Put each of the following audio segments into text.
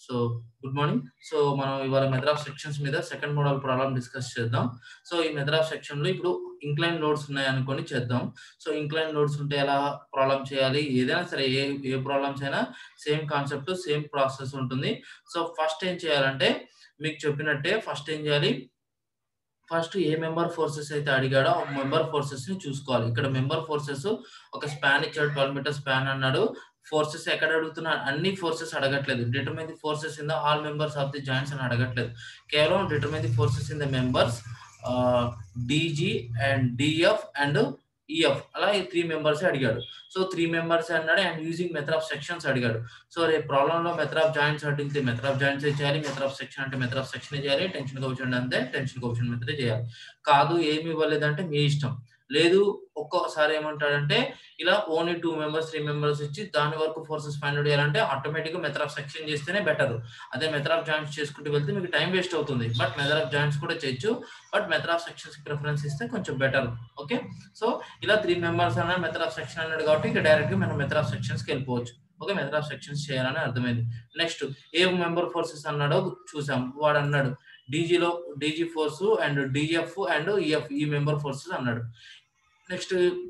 so good morning so మనం ఇవాళ method of sections మీద సెకండ్ మోడల్ ప్రాబ్లం డిస్కస్ చేద్దాం సో ఈ మెథడ్ ఆఫ్ సెక్షన్ లో ఇప్పుడు ఇంక్లైన్ లోడ్స్ ఉన్నాయి అనుకొని చేద్దాం సో ఇంక్లైన్ లోడ్స్ ఉంటే ఎలా ప్రాబ్లం చేయాలి ఏదైనా సరే ఏ ఏ ప్రాబ్లమ్స్ అయినా సేమ్ కాన్సెప్ట్ సేమ్ ప్రాసెస్ ఉంటుంది సో ఫస్ట్ ఏం చేయాలంటే మీకు చెప్పినట్టే ఫస్ట్ ఏం చేయాలి ఫస్ట్ ఏ మెంబర్ ఫోర్సెస్ అయితే అడిగాడో ఆ మెంబర్ ఫోర్సెస్ ని చూసుకోవాలి ఇక్కడ మెంబర్ ఫోర్సెస్ ఒక స్పాన్ ఇచ్చాడు ట్వెల్వ్ మీటర్ స్పాన్ అన్నాడు ఫోర్సెస్ ఎక్కడ అడుగుతున్నా అన్ని ఫోర్సెస్ అడగట్లేదు determine the forces in the all members of the joints అని అడగట్లేదు కేవలం determine the forces in the members DG and DF and EF అలా ఈ త్రీ మెంబర్స్ అడిగాడు సో త్రీ మెంబర్స్ అన్నాడు and using method of sections అడిగాడు so రేపు problem లో మెథడ్ ఆఫ్ జాయింట్స్ అడిగితే మెథడ్ ఆఫ్ జాయింట్స్ చేయాలి మెథడ్ ఆఫ్ సెక్షన్ అంటే మెథడ్ ఆఫ్ సెక్షన్ చేయాలి టెన్షన్ కోషన్ అంటే టెన్షన్ కోషన్ మెథడ్ చేయాలి కాదు ఏమి ఇవ్వలేదంటే మీ ఇష్టం లేదు ఒక్కొక్కసారి ఏమంటాడంటే ఇలా only two members three members ఇచ్చి దాని వరకు ఫోర్సెస్ ఫైండ్ అవుట్ చేయాలంటే ఆటోమేటిక్ గా మెథడ్ ఆఫ్ సెక్షన్ చేస్తేనే బెటర్ అదే మెథడ్ ఆఫ్ జాయింట్స్ చేసుకుంటూ వెళ్తే మీకు టైం వేస్ట్ అవుతుంది బట్ మెథడ్ ఆఫ్ జాయింట్స్ కూడా చేయొచ్చు but method of sections preference ఇస్తే కొంచెం బెటర్ ఓకే సో ఇలా త్రీ మెంబర్స్ అన్న మెథడ్ ఆఫ్ సెక్షన్ అన్నాడు కాబట్టి ఇక డైరెక్ట్ గా మనం మెథడ్ ఆఫ్ సెక్షన్స్ కి వెళ్ళిపోవచ్చు ఓకే మెథడ్ ఆఫ్ సెక్షన్స్ చేయాలని అర్థమైంది నెక్స్ట్ ఏ మెంబర్ ఫోర్సెస్ అన్నాడో చూసాం వాడు అన్నాడు డీజీలో DG force and DF and EF ఈ మెంబర్ ఫోర్సెస్ అన్నాడు నెక్స్ట్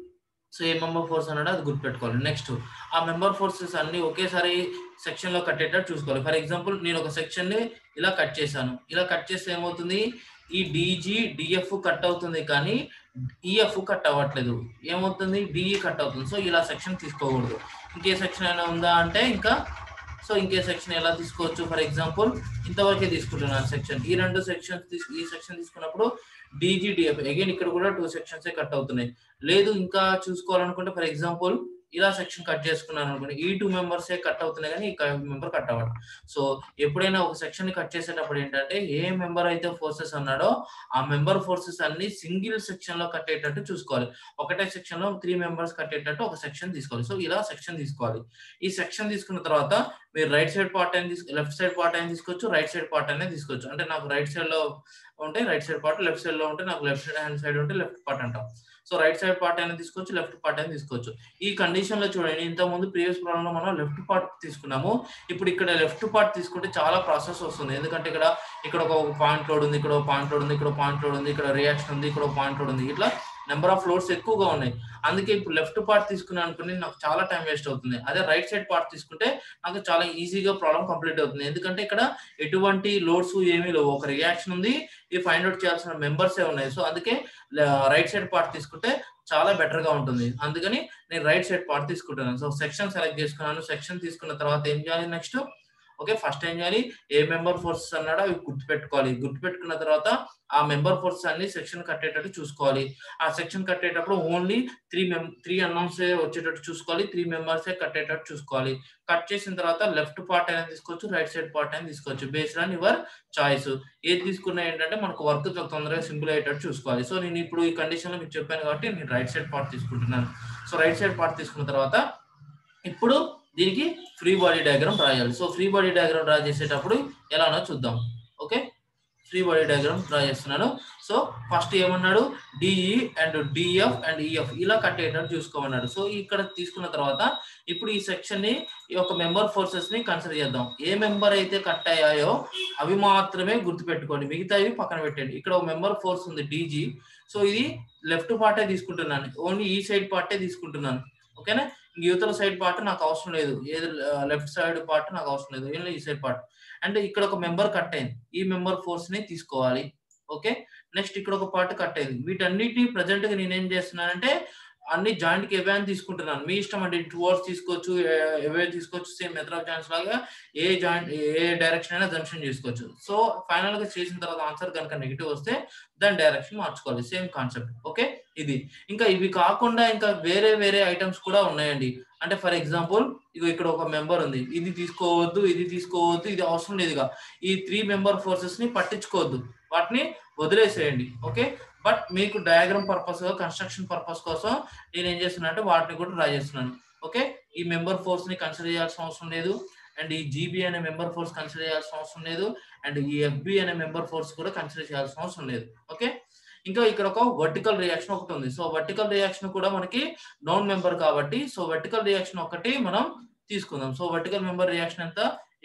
సో ఏ మెంబర్ ఫోర్స్ అన్నాడు అది గుర్తుపెట్టుకోవాలి నెక్స్ట్ ఆ మెంబర్ ఫోర్సెస్ అన్ని ఒకేసారి సెక్షన్ లో కట్టేటట్టు చూసుకోవాలి ఫర్ ఎగ్జాంపుల్ నేను ఒక సెక్షన్ ని ఇలా కట్ చేశాను ఇలా కట్ చేస్తే ఏమవుతుంది ఈ డీజీ డిఎఫ్ కట్ అవుతుంది కానీ ఈఎఫ్ కట్ అవ్వట్లేదు ఏమవుతుంది డిఈ కట్ అవుతుంది సో ఇలా సెక్షన్ తీసుకోకూడదు ఇంకే సెక్షన్ అయినా ఉందా అంటే ఇంకా సో ఇంకే సెక్షన్ ఎలా తీసుకోవచ్చు ఫర్ ఎగ్జాంపుల్ ఇంతవరకే తీసుకుంటున్నాను సెక్షన్ ఈ రెండు సెక్షన్స్ ఈ సెక్షన్ తీసుకున్నప్పుడు డిజిడిఎఫ్ అగైన్ ఇక్కడ కూడా టూ సెక్షన్స్ కట్ అవుతున్నాయి లేదు ఇంకా చూసుకోవాలనుకుంటే ఫర్ ఎగ్జాంపుల్ ఇలా సెక్షన్ కట్ చేసుకున్నాను అనుకోండి ఈ టూ మెంబర్స్ కట్ అవుతున్నాయి కానీ ఈ మెంబర్ కట్ అవ్వడం సో ఎప్పుడైనా ఒక సెక్షన్ ని కట్ చేసేటప్పుడు ఏంటంటే ఏ మెంబర్ అయితే ఫోర్సెస్ అన్నాడో ఆ మెంబర్ ఫోర్సెస్ అన్ని సింగిల్ సెక్షన్ లో కట్టేటట్టు చూసుకోవాలి ఒకటే సెక్షన్ లో త్రీ మెంబర్స్ కట్టేటట్టు ఒక సెక్షన్ తీసుకోవాలి సో ఇలా సెక్షన్ తీసుకోవాలి ఈ సెక్షన్ తీసుకున్న తర్వాత మీరు రైట్ సైడ్ పార్ట్ అయినా తీసు లెఫ్ట్ సైడ్ పార్ట్ అయినా తీసుకోవచ్చు రైట్ సైడ్ పార్ట్ అయినా తీసుకోవచ్చు అంటే నాకు రైట్ సైడ్ లో ఉంటే right side part left side లో ఉంటే నాకు లెఫ్ట్ సైడ్ హ్యాండ్ సైడ్ ఉంటే లెఫ్ట్ పార్ట్ అంటాం సో రైట్ సైడ్ పార్ట్ అయినా తీసుకోవచ్చు లెఫ్ట్ పార్ట్ అయినా తీసుకోవచ్చు ఈ కండిషన్ లో చూడండి ఇంత ముందు ప్రీవియస్ ప్రాబ్లం లో మనం లెఫ్ట్ పార్ట్ తీసుకున్నాము ఇప్పుడు ఇక్కడ లెఫ్ట్ పార్ట్ తీసుకుంటే చాలా ప్రాసెస్ వస్తుంది ఎందుకంటే ఇక్కడ ఇక్కడ ఒక పాయింట్ లోడ్ ఉంది ఇక్కడ ఒక పాయింట్ లోడ్ ఉంది ఇక్కడ పాయింట్ లోడ్ ఉంది ఇక్కడ రియాక్షన్ ఉంది ఇక్కడ పాయింట్ లోడ్ ఉంది ఇట్లా నెంబర్ ఆఫ్ లోడ్స్ ఎక్కువగా ఉన్నాయి అందుకే ఇప్పుడు లెఫ్ట్ పార్ట్ తీసుకున్నాను అనుకుని నాకు చాలా టైం వేస్ట్ అవుతుంది అదే రైట్ సైడ్ పార్ట్ తీసుకుంటే నాకు చాలా ఈజీగా ప్రాబ్లం కంప్లీట్ అవుతుంది ఎందుకంటే ఇక్కడ ఎటువంటి లోడ్స్ ఏమీ లేవు ఒక రియాక్షన్ ఉంది ఈ ఫైండ్ అవుట్ చేయాల్సిన మెంబర్సే ఉన్నాయి సో అందుకే రైట్ సైడ్ పార్ట్ తీసుకుంటే చాలా బెటర్ గా ఉంటుంది అందుకని నేను రైట్ సైడ్ పార్ట్ తీసుకుంటున్నాను సో సెక్షన్ సెలెక్ట్ చేసుకున్నాను సెక్షన్ తీసుకున్న తర్వాత ఏం చేయాలి నెక్స్ట్ ఓకే ఫస్ట్ ఏం చేయాలి ఏ మెంబర్ ఫోర్సెస్ అన్నాడో అవి గుర్తుపెట్టుకోవాలి గుర్తుపెట్టుకున్న తర్వాత ఆ మెంబర్ ఫోర్సెస్ అన్ని సెక్షన్ కట్టేటట్టు చూసుకోవాలి ఆ సెక్షన్ కట్టేటప్పుడు ఓన్లీ త్రీ మెం త్రీ అన్నౌన్స్ వచ్చేటట్టు చూసుకోవాలి త్రీ మెంబర్సే కట్టేటట్టు చూసుకోవాలి కట్ చేసిన తర్వాత లెఫ్ట్ పార్ట్ అయినా తీసుకోవచ్చు రైట్ సైడ్ పార్ట్ అయినా తీసుకోవచ్చు బేస్డ్ ఆన్ యువర్ చాయిస్ ఏది తీసుకున్నా ఏంటంటే మనకు వర్క్ తొందరగా సింపుల్ అయ్యేటట్టు చూసుకోవాలి సో నేను ఇప్పుడు ఈ కండిషన్ లో మీకు చెప్పాను కాబట్టి నేను రైట్ సైడ్ పార్ట్ తీసుకుంటున్నాను సో రైట్ సైడ్ పార్ట్ తీసుకున్న తర్వాత ఇప్పుడు దీనికి ఫ్రీ బాడీ డయాగ్రామ్ రాయాలి so free body diagram draw చేసేటప్పుడు ఎలానో చూద్దాం okay free body diagram draw చేస్తున్నాను సో ఫస్ట్ ఏమన్నాడు DE and DF and EF ఇలా కట్టేటట్టు చూసుకోమన్నాడు సో ఇక్కడ తీసుకున్న తర్వాత ఇప్పుడు ఈ సెక్షన్ ని ఈ యొక్క మెంబర్ ఫోర్సెస్ ని కన్సిడర్ చేద్దాం ఏ మెంబర్ అయితే కట్ అయ్యాయో అవి మాత్రమే గుర్తుపెట్టుకోండి మిగతావి పక్కన పెట్టండి ఇక్కడ ఒక మెంబర్ ఫోర్స్ ఉంది డీజీ సో ఇది లెఫ్ట్ పార్టే తీసుకుంటున్నాను ఓన్లీ ఈ సైడ్ పార్టే తీసుకుంటున్నాను ఓకేనా యువతల సైడ్ పార్ట్ నాకు అవసరం లేదు ఏది లెఫ్ట్ సైడ్ పార్ట్ నాకు అవసరం లేదు ఓన్లీ ఈ సైడ్ పార్ట్ అంటే ఇక్కడ ఒక మెంబర్ కట్ అయింది ఈ మెంబర్ ఫోర్స్ ని తీసుకోవాలి ఓకే నెక్స్ట్ ఇక్కడ ఒక పార్ట్ కట్ అయింది వీటన్నిటి ప్రజెంట్ గా నేనేం చేస్తున్నానంటే అన్ని జాయింట్ కి ఎవే అని తీసుకుంటున్నాను మీ ఇష్టం అండి టూ అవర్స్ తీసుకోవచ్చు ఎవే తీసుకోవచ్చు సేమ్ మెథడ్ ఆఫ్ జాయింట్స్ లాగా ఏ జాయింట్ ఏ డైరెక్షన్ అయినా జంక్షన్ చేసుకోవచ్చు సో ఫైనల్ గా చేసిన తర్వాత ఆన్సర్ కనుక నెగిటివ్ వస్తే దాని డైరెక్షన్ మార్చుకోవాలి సేమ్ కాన్సెప్ట్ ఓకే ఇది ఇంకా ఇవి కాకుండా ఇంకా వేరే వేరే ఐటమ్స్ కూడా ఉన్నాయండి అంటే ఫర్ ఎగ్జాంపుల్ ఇగో ఇక్కడ ఒక మెంబర్ ఉంది ఇది తీసుకోవద్దు ఇది తీసుకోవద్దు ఇది అవసరం లేదుగా ఈ త్రీ మెంబర్ ఫోర్సెస్ ని పట్టించుకోవద్దు వాటిని వదిలేసేయండి ఓకే బట్ మీకు డయాగ్రామ్ పర్పస్ కన్స్ట్రక్షన్ పర్పస్ కోసం నేను ఏం చేస్తున్నా అంటే వాటిని కూడా డ్రా చేస్తున్నాను ఓకే ఈ మెంబర్ ఫోర్స్ ని కన్సిడర్ చేయాల్సిన అవసరం లేదు అండ్ ఈ జీబీ అనే మెంబర్ ఫోర్స్ కన్సిడర్ చేయాల్సిన అవసరం లేదు అండ్ ఈ ఎఫ్బి అనే మెంబర్ ఫోర్స్ కూడా కన్సిడర్ చేయాల్సిన అవసరం లేదు ఓకే ఇంకా ఇక్కడ ఒక వర్టికల్ రియాక్షన్ ఒకటి ఉంది సో వర్టికల్ రియాక్షన్ కూడా మనకి నోన్ మెంబర్ కాబట్టి సో వర్టికల్ రియాక్షన్ ఒకటి మనం తీసుకుందాం సో వర్టికల్ మెంబర్ రియాక్షన్ ఎంత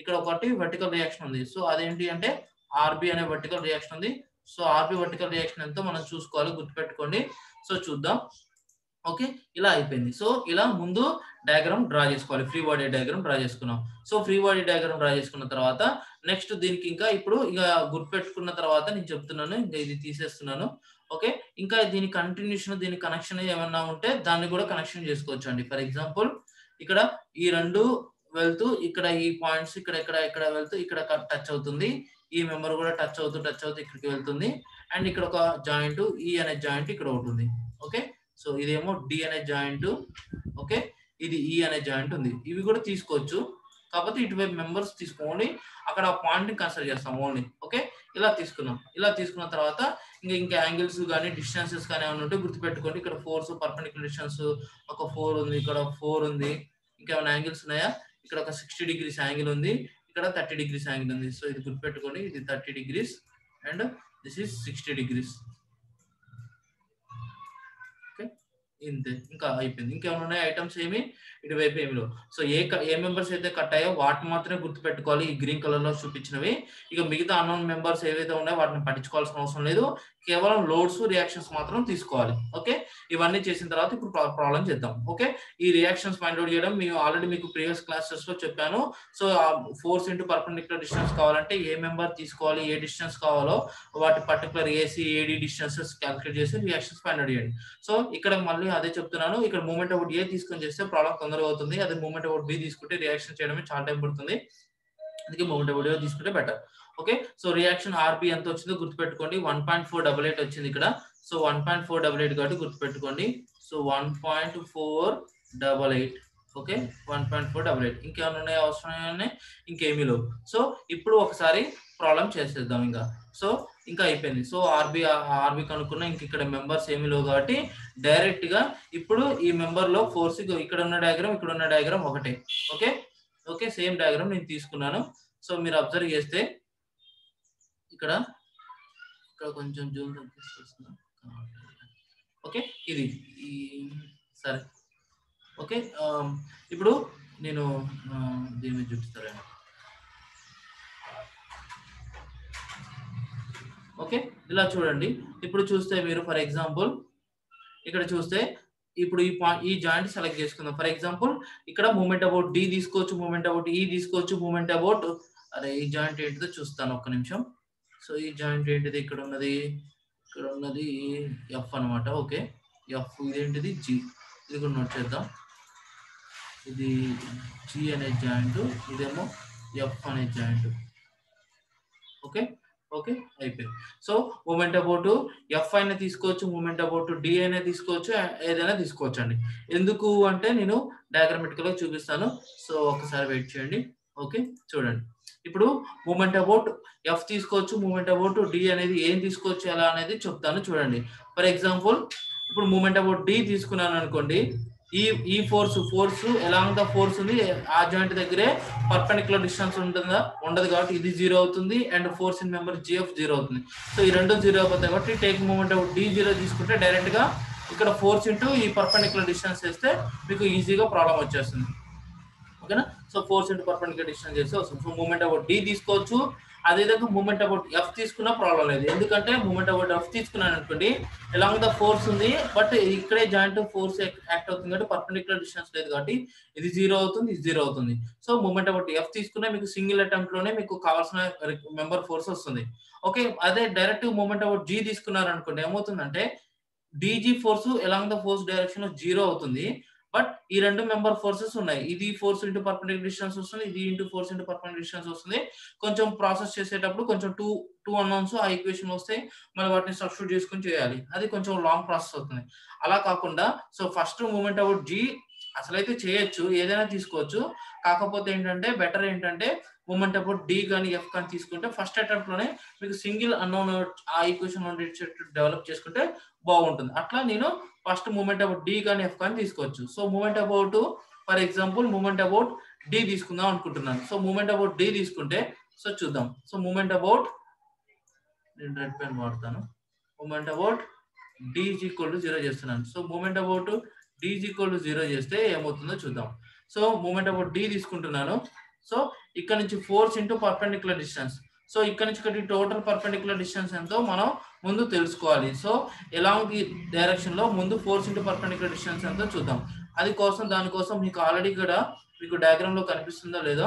ఇక్కడ ఒకటి వర్టికల్ రియాక్షన్ ఉంది సో అదేంటి అంటే ఆర్బి అనే వర్టికల్ రియాక్షన్ ఉంది సో ఆర్బి వర్టికల్ రియాక్షన్ ఎంతో మనం చూసుకోవాలి గుర్తుపెట్టుకోండి సో చూద్దాం ఓకే ఇలా అయిపోయింది సో ఇలా ముందు డయాగ్రామ్ డ్రా చేసుకోవాలి ఫ్రీ బాడీ డయాగ్రామ్ డ్రా చేసుకున్నాం so free body diagram draw చేసుకున్న తర్వాత నెక్స్ట్ దీనికి ఇంకా ఇప్పుడు ఇక గుర్తుపెట్టుకున్న తర్వాత నేను చెప్తున్నాను ఇంకా ఇది తీసేస్తున్నాను ఓకే ఇంకా దీని కంటిన్యూషన్ దీని కనెక్షన్ ఏమన్నా ఉంటే దాన్ని కూడా కనెక్షన్ చేసుకోవచ్చు అండి ఫర్ ఎగ్జాంపుల్ ఇక్కడ ఈ రెండు వెళ్తూ ఇక్కడ ఈ పాయింట్స్ ఇక్కడ ఇక్కడ ఇక్కడ వెళ్తూ ఇక్కడ టచ్ అవుతుంది ఈ మెంబర్ కూడా టచ్ అవుతూ టచ్ అవుతూ ఇక్కడికి వెళ్తుంది అండ్ ఇక్కడ ఒక జాయింట్ ఈ అనే జాయింట్ ఇక్కడ ఉంటుంది ఓకే సో ఇదేమో డి అనే జాయింట్ ఓకే ఇది ఈ అనే జాయింట్ ఉంది ఇవి కూడా తీసుకోవచ్చు కాకపోతే ఇటువైపు మెంబర్స్ తీసుకోండి అక్కడ ఆ పాయింట్ కన్సిడర్ చేస్తాం ఓన్లీ ఓకే ఇలా తీసుకున్నాం ఇలా తీసుకున్న తర్వాత ఇంకా ఇంకా యాంగిల్స్ కానీ డిస్టెన్సెస్ కానీ ఏమైనా ఉంటే గుర్తుపెట్టుకోండి ఇక్కడ ఫోర్స్ పర్పెండిక్యులర్ డిస్టెన్స్ ఒక ఫోర్ ఉంది ఇక్కడ ఫోర్ ఉంది ఇంకా ఏమైనా యాంగిల్స్ ఉన్నాయా ఇక్కడ ఒక సిక్స్టీ డిగ్రీస్ యాంగిల్ ఉంది ఇక్కడ థర్టీ డిగ్రీస్ యాంగిల్ ఉంది సో ఇది గుర్తుపెట్టుకోండి ఇది thirty degrees and this is sixty degrees okay ఇంతే ఇంకా అయిపోయింది ఇంకేమైనా ఉన్నాయి ఐటమ్స్ ఏమి ఇటువైపు ఏమి లేవు సో ఏ క- ఏ మెంబర్స్ అయితే కట్ అయ్యో వాటిని మాత్రమే గుర్తుపెట్టుకోవాలి ఈ గ్రీన్ కలర్ లో చూపించినవి ఇక మిగతా అన్నోన్ మెంబర్స్ ఏవైతే ఉన్నాయో వాటిని పట్టించుకోవాల్సిన అవసరం లేదు కేవలం లోడ్స్ రియాక్షన్స్ మాత్రం తీసుకోవాలి ఓకే ఇవన్నీ చేసిన తర్వాత ఇప్పుడు ప్రాబ్లం చేద్దాం ఓకే ఈ రియాక్షన్స్ ఫైండ్ అవుట్ చేయడం మేము ఆల్రెడీ మీకు ప్రీవియస్ క్లాసెస్ లో చెప్పాను so force into perpendicular distance కావాలంటే ఏ మెంబర్ తీసుకోవాలి ఏ డిస్టెన్స్ కావాలో వాటి particular AC AD distances calculate చేసి రియాక్షన్స్ ఫైండ్ అవుట్ చేయండి సో ఇక్కడ మళ్ళీ అదే చెప్తున్నాను ఇక్కడ మూమెంట్ అవుట్ ఏ తీసుకొని చేస్తే ప్రాబ్లం తొందరగా అవుతుంది అదే మూమెంట్ అవుట్ బి తీసుకుంటే రియాక్షన్ చేయడమే చాలా టైం పడుతుంది అందుకే మూమెంట్ అవుట్ ఏ తీసుకుంటే better okay so reaction RB ఎంత వచ్చిందో గుర్తుపెట్టుకోండి one point four double eight వచ్చింది ఇక్కడ so one point four double eight కాబట్టి గుర్తుపెట్టుకోండి so one point four double eight okay one point four double eight ఇంకేమైనా ఉన్నాయి అవసరమైన ఇంకేమీ లేవు సో ఇప్పుడు ఒకసారి ప్రాబ్లం చేసేద్దాం ఇంకా సో ఇంకా అయిపోయింది సో ఆర్బి ఆర్బి కనుక్కున్నా ఇంక ఇక్కడ మెంబర్స్ ఏమీ లేవు కాబట్టి డైరెక్ట్ గా ఇప్పుడు ఈ మెంబర్ లో ఫోర్స్ ఇక్కడ ఉన్న డయాగ్రామ్ ఇక్కడ ఉన్న డయాగ్రామ్ ఒకటే ఓకే ఓకే సేమ్ డయాగ్రామ్ నేను తీసుకున్నాను సో మీరు అబ్జర్వ్ చేస్తే ఇక్కడ ఇక్కడ కొంచెం జూమ్ తగ్గిస్తున్నా ఓకే ఇది ఈ సరే ఓకే ఇప్పుడు నేను ఆ, దీని మీద చూపిస్తాను ఓకే ఇలా చూడండి ఇప్పుడు చూస్తే మీరు ఫర్ ఎగ్జాంపుల్ ఇక్కడ చూస్తే ఇప్పుడు ఈ పా- ఈ జాయింట్ సెలెక్ట్ చేసుకుందాం ఫర్ ఎగ్జాంపుల్ ఇక్కడ మూమెంట్ అబౌట్ డి తీసుకోవచ్చు మూమెంట్ అబౌట్ ఈ తీసుకోవచ్చు మూమెంట్ అబౌట్ అరే ఈ జాయింట్ ఏంటిదో చూస్తాను ఒక్క నిమిషం సో ఈ జాయింట్ ఏంటిది ఇక్కడ ఉన్నది ఇక్కడ ఉన్నది ఎఫ్ అన్నమాట ఓకే ఎఫ్ ఇదేంటిది జి ఇది కూడా నోట్ చేద్దాం ఇది జి అనే జాయింట్ ఇదేమో ఎఫ్ అనే జాయింట్ ఓకే ఓకే అయిపోయింది సో మూమెంట్ అబౌట్ ఎఫ్ అయినా తీసుకోవచ్చు మూమెంట్ అబౌట్ డి అయినా తీసుకోవచ్చు ఏదైనా తీసుకోవచ్చు అండి ఎందుకు అంటే నేను డయాగ్రామెటికల్ గా చూపిస్తాను సో ఒకసారి వెయిట్ చేయండి ఓకే చూడండి ఇప్పుడు మూమెంట్ అబౌట్ ఎఫ్ తీసుకోవచ్చు మూమెంట్ అబౌట్ డి అనేది ఏం తీసుకోవచ్చు ఎలా అనేది చెప్తాను చూడండి ఫర్ ఎగ్జాంపుల్ ఇప్పుడు మూమెంట్ అబౌట్ డి తీసుకున్నాను అనుకోండి ఈ ఈ force force along the force ఉంది ఆ జాయింట్ దగ్గరే పర్పెండిక్యులర్ డిస్టెన్స్ ఉంటుందా ఉండదు కాబట్టి ఇది జీరో అవుతుంది and force in member GF zero అవుతుంది సో ఈ రెండు జీరో అయిపోతాయి కాబట్టి take moment about D zero తీసుకుంటే డైరెక్ట్ గా ఇక్కడ ఫోర్స్ ఇంటూ ఈ పర్పెండిక్యులర్ డిస్టెన్స్ చేస్తే మీకు ఈజీగా ప్రాబ్లం వచ్చేస్తుంది ఓకేనా so force into perpendicular distance చేస్తే వస్తుంది సో మూమెంట్ అబౌట్ డి తీసుకోవచ్చు అదేవిధంగా మూమెంట్ అబౌట్ ఎఫ్ తీసుకున్నా ప్రాబ్లం లేదు ఎందుకంటే మూమెంట్ అబౌట్ ఎఫ్ తీసుకున్నాను అనుకోండి ఎలాంగ్ ద ఫోర్స్ ఉంది బట్ ఇక్కడే జాయింట్ ఫోర్స్ యాక్ట్ అవుతుంది కాబట్టి పర్పెండిక్యులర్ డిస్టెన్స్ లేదు కాబట్టి ఇది జీరో అవుతుంది ఇది జీరో అవుతుంది సో మూమెంట్ అబౌట్ ఎఫ్ తీసుకున్నా మీకు సింగిల్ అటెంప్ట్ లోనే మీకు కావాల్సిన మెంబర్ ఫోర్స్ వస్తుంది ఓకే అదే డైరెక్ట్ మూమెంట్ అబౌట్ జీ తీసుకున్నారు అనుకోండి ఏమవుతుందంటే DG force along the force direction zero అవుతుంది బట్ ఈ రెండు మెంబర్ ఫోర్సెస్ ఉన్నాయి ఇది ఫోర్స్ ఇంటూ పర్పెండిక్యులర్ డిస్టెన్స్ వస్తుంది ఇది into force into perpendicular distance వస్తుంది కొంచెం ప్రాసెస్ చేసేటప్పుడు కొంచెం టూ టూ అన్నౌన్స్ ఆ ఈక్వేషన్ వస్తే మనం వాటిని సబ్స్టిట్యూట్ చేసుకుని చేయాలి అది కొంచెం లాంగ్ ప్రాసెస్ అవుతుంది అలా కాకుండా so first moment about G అసలైతే చేయొచ్చు ఏదైనా తీసుకోవచ్చు కాకపోతే ఏంటంటే బెటర్ ఏంటంటే మూమెంట్ అబౌట్ డి కానీ ఎఫ్ కానీ తీసుకుంటే ఫస్ట్ అటెంప్ట్ లోనే మీకు సింగిల్ అన్నోన్ ఆ ఈక్వేషన్ డెవలప్ చేసుకుంటే బాగుంటుంది అట్లా నేను ఫస్ట్ మూమెంట్ అబౌట్ డి కానీ ఎఫ్ కానీ తీసుకోవచ్చు so moment about for example moment about D తీసుకుందాం అనుకుంటున్నాను సో మూమెంట్ అబౌట్ డి తీసుకుంటే సో చూద్దాం సో మూమెంట్ అబౌట్ నేను రెడ్ పెన్ వాడతాను moment about D is equal to zero చేస్తున్నాను so moment about D is equal to zero చేస్తే ఏమవుతుందో చూద్దాం సో మూమెంట్ అబౌట్ డి తీసుకుంటున్నాను సో ఇక్కడ నుంచి force into perpendicular distance so ఇక్కడ నుంచి ఇక్కడ టోటల్ పర్పెండిక్యులర్ డిస్టెన్స్ ఎంతో మనం ముందు తెలుసుకోవాలి సో ఎలాంగ్ ది డైరెక్షన్ లో ముందు ఫోర్స్ ఇంటూ పర్పెండిక్యులర్ డిస్టెన్స్ ఎంతో చూద్దాం అది కోసం దానికోసం మీకు ఆల్రెడీ ఇక్కడ మీకు డయాగ్రామ్ లో కనిపిస్తుందో లేదో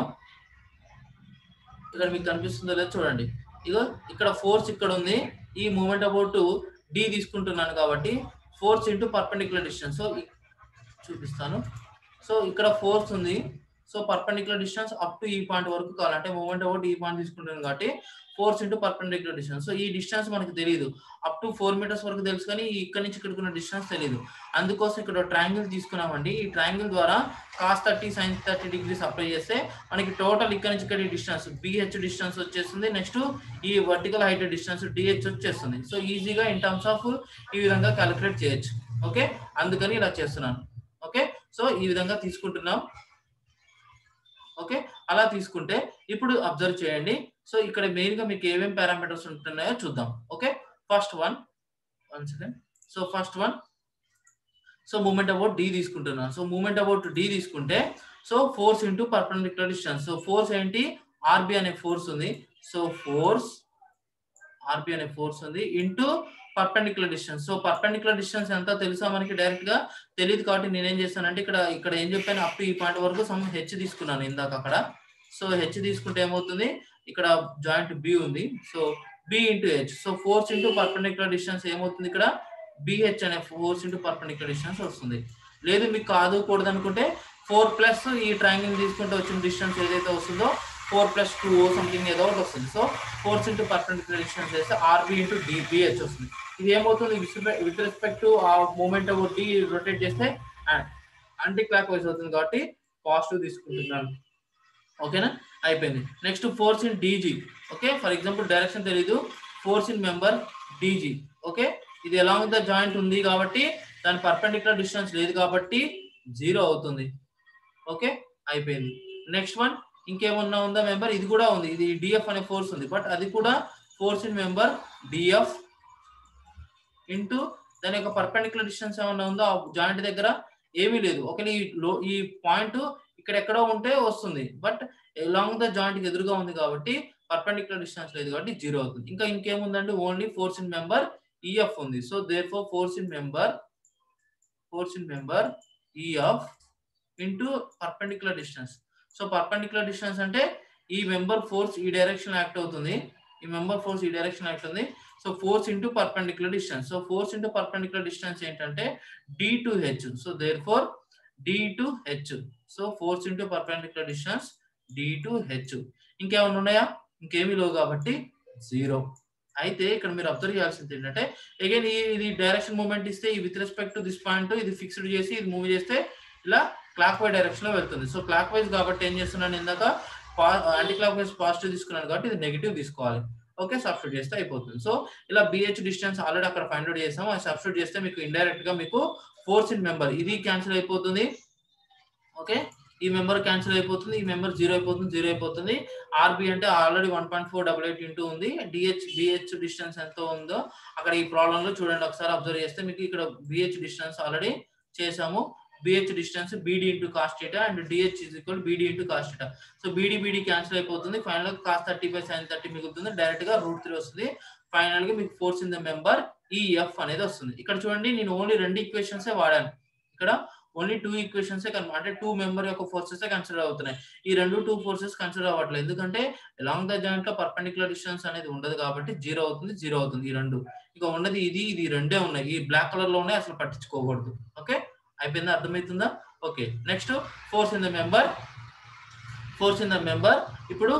ఇక్కడ మీకు కనిపిస్తుందో లేదో చూడండి ఇగో ఇక్కడ ఫోర్స్ ఇక్కడ ఉంది ఈ మూమెంట్ అబౌట్ డి తీసుకుంటున్నాను కాబట్టి force into perpendicular distance so చూపిస్తాను సో ఇక్కడ ఫోర్స్ ఉంది so perpendicular distance up to ఈ పాయింట్ వరకు కావాలంటే మూమెంట్ అబౌట్ ఈ పాయింట్ తీసుకుంటాను కాబట్టి force into perpendicular distance so ఈ డిస్టెన్స్ మనకు తెలియదు అప్ టు ఫోర్ మీటర్స్ వరకు తెలుసు కానీ ఇక్కడ నుంచి ఇక్కడికి ఉన్న డిస్టెన్స్ తెలియదు అందుకోసం ఇక్కడ ట్రయాంగిల్ తీసుకున్నామండి ఈ ట్రయాంగిల్ ద్వారా cos thirty sines thirty degrees apply చేస్తే మనకి టోటల్ ఇక్కడ నుంచి ఇక్కడ డిస్టెన్స్ బిహెచ్ డిస్టెన్స్ వచ్చేస్తుంది నెక్స్ట్ ఈ వర్టికల్ హైట్ డిస్టెన్స్ డిహెచ్ వచ్చేస్తుంది సో ఈజీగా ఇన్ టర్మ్స్ ఆఫ్ ఈ విధంగా క్యాలిక్యులేట్ చేయొచ్చు ఓకే అందుకని ఇలా చేస్తున్నాను ఓకే సో ఈ విధంగా తీసుకుంటున్నాం ఓకే అలా తీసుకుంటే ఇప్పుడు అబ్జర్వ్ చేయండి సో ఇక్కడ మెయిన్ గా మీకు ఏమేమి పారామీటర్స్ ఉంటున్నాయో చూద్దాం okay first one one second so first one so moment about D తీసుకుంటున్నాను సో మూమెంట్ అబౌట్ డి తీసుకుంటే so force into perpendicular distance so force ఏంటి ఆర్బి అనే ఫోర్స్ ఉంది సో ఫోర్స్ ఆర్బి అనే ఫోర్స్ ఉంది into perpendicular distance so perpendicular distance ఎంత తెలుసా మనకి డైరెక్ట్ గా తెలియదు కాబట్టి నేనేం చేస్తానంటే ఇక్కడ ఇక్కడ ఏం చెప్పాను అప్ టు ఈ పాయింట్ వరకు సమ్ హెచ్ తీసుకున్నాను ఇందాక అక్కడ సో హెచ్ తీసుకుంటే ఏమవుతుంది ఇక్కడ జాయింట్ బి ఉంది so B into H so force into perpendicular distance ఏమవుతుంది ఇక్కడ బిహెచ్ అనే ఫోర్స్ ఇంటూ పర్పెండిక్యులర్ డిస్టెన్స్ వస్తుంది లేదు మీకు కాదు కూడదు అనుకుంటే ఫోర్ ప్లస్ ఈ ట్రయాంగిల్ తీసుకుంటే వచ్చిన డిస్టెన్స్ ఏదైతే వస్తుందో ఫోర్ ప్లస్ టూ సంథింగ్ ఏదో ఒకటి వస్తుంది so force into perpendicular distance చేస్తే ఆర్బి ఇంటూ డిబిహెచ్ వస్తుంది ఇది ఏమవుతుంది విత్ రెస్పెక్ట్ టు ఆ మూమెంట్ ఒకటి రొటేట్ చేస్తే యాంటీ క్లాక్ వైజ్ అవుతుంది కాబట్టి పాజిటివ్ తీసుకుంటున్నాను ఓకేనా అయిపోయింది next force in DG okay for example direction తెలీదు force in member DG okay ఇది ఎలా ద జాయింట్ ఉంది కాబట్టి దాని పర్పెండిక్యులర్ డిస్టెన్స్ లేదు కాబట్టి జీరో అవుతుంది ఓకే అయిపోయింది నెక్స్ట్ వన్ ఇంకేమన్నా ఉందా మెంబర్ ఇది కూడా ఉంది ఇది డిఎఫ్ అనే ఫోర్స్ ఉంది బట్ అది కూడా force in member DF into దాని యొక్క పర్పెండిక్యులర్ డిస్టెన్స్ ఏమన్నా ఉందో ఆ జాయింట్ దగ్గర ఏమీ లేదు ఒక ఈ లో ఈ పాయింట్ ఇక్కడ ఎక్కడో ఉంటే వస్తుంది బట్ లాంగ్ ద జాయింట్ ఎదురుగా ఉంది కాబట్టి పర్పెండిక్యులర్ డిస్టెన్స్ లేదు కాబట్టి జీరో అవుతుంది ఇంకా ఇంకేముందంటే only force in member EF ఉంది so therefore force in member force in member EF into perpendicular distance so perpendicular distance అంటే ఈ మెంబర్ ఫోర్స్ ఈ డైరెక్షన్ యాక్ట్ అవుతుంది ఈ మెంబర్ ఫోర్స్ ఈ డైరెక్షన్ యాక్ట్ ఉంది so force into perpendicular distance so force into perpendicular distance ఏంటంటే D to H so therefore D to H so force into perpendicular distance D to H ఇంకేమైనా ఉన్నాయా ఇంకేమీ లేవు కాబట్టి zero అయితే ఇక్కడ మీరు అబ్జర్వ్ చేయాల్సింది ఏంటంటే అగైన్ ఇది డైరెక్షన్ మూమెంట్ ఇస్తే ఈ with respect to this point ఇది ఫిక్స్డ్ చేసి ఇది మూవ్ చేస్తే ఇలా క్లాక్ వైజ్ డైరెక్షన్ లో వెళ్తుంది సో క్లాక్ వైజ్ కాబట్టి ఏం చేస్తున్నాను ఇందాక యాంటీ క్లాక్ వైజ్ పాజిటివ్ తీసుకున్నాను కాబట్టి ఇది నెగిటివ్ తీసుకోవాలి ఓకే సబ్స్టిట్యూట్ చేస్తే అయిపోతుంది సో ఇలా బిహెచ్ డిస్టెన్స్ ఆల్రెడీ అక్కడ ఫైండ్ అవుట్ చేసాం అది సబ్స్టిట్యూట్ చేస్తే మీకు ఇండైరెక్ట్ గా మీకు ఫోర్స్ ఇన్ మెంబర్ ఇది క్యాన్సిల్ అయిపోతుంది ఓకే ఈ మెంబర్ క్యాన్సిల్ అయిపోతుంది ఈ మెంబర్ జీరో అయిపోతుంది జీరో అయిపోతుంది ఆర్బి అంటే already one point four double eight into ఉంది డిహెచ్ బిహెచ్ డిస్టెన్స్ ఎంత ఉందో అక్కడ ఈ ప్రాబ్లమ్ లో చూడండి ఒకసారి అబ్జర్వ్ చేస్తే మీకు ఇక్కడ బిహెచ్ డిస్టెన్స్ ఆల్రెడీ చేసాము BH distance BD into cos theta and DH is equal BD into cos theta so BD BD cancel అయిపోతుంది ఫైనల్ గా cos thirty by sine thirty మిగులుతుంది డైరెక్ట్ గా రూట్ త్రీ వస్తుంది final గా మీకు force in the member EF అనేది వస్తుంది ఇక్కడ చూడండి నేను ఓన్లీ రెండు ఈక్వేషన్స్ వాడాను ఇక్కడ ఓన్లీ టూ ఈక్వేషన్స్ అంటే టూ మెంబర్ యొక్క ఫోర్సెస్ కన్సిడర్ అవుతున్నాయి ఈ రెండు టూ ఫోర్సెస్ కన్సిడర్ అవ్వట్లేదు ఎందుకంటే లాంగ్ ద జాయింట్ లో పర్పెండిక్యులర్ డిస్టెన్స్ అనేది ఉండదు కాబట్టి జీరో అవుతుంది జీరో అవుతుంది ఈ రెండు ఇక ఉన్నది ఇది ఇది రెండే ఉన్నాయి ఈ బ్లాక్ కలర్ లో ఉన్నాయి అసలు పట్టించుకోకూడదు ఓకే అయిపోయిందా అర్థమవుతుందా okay next force in the member force in the member ఇప్పుడు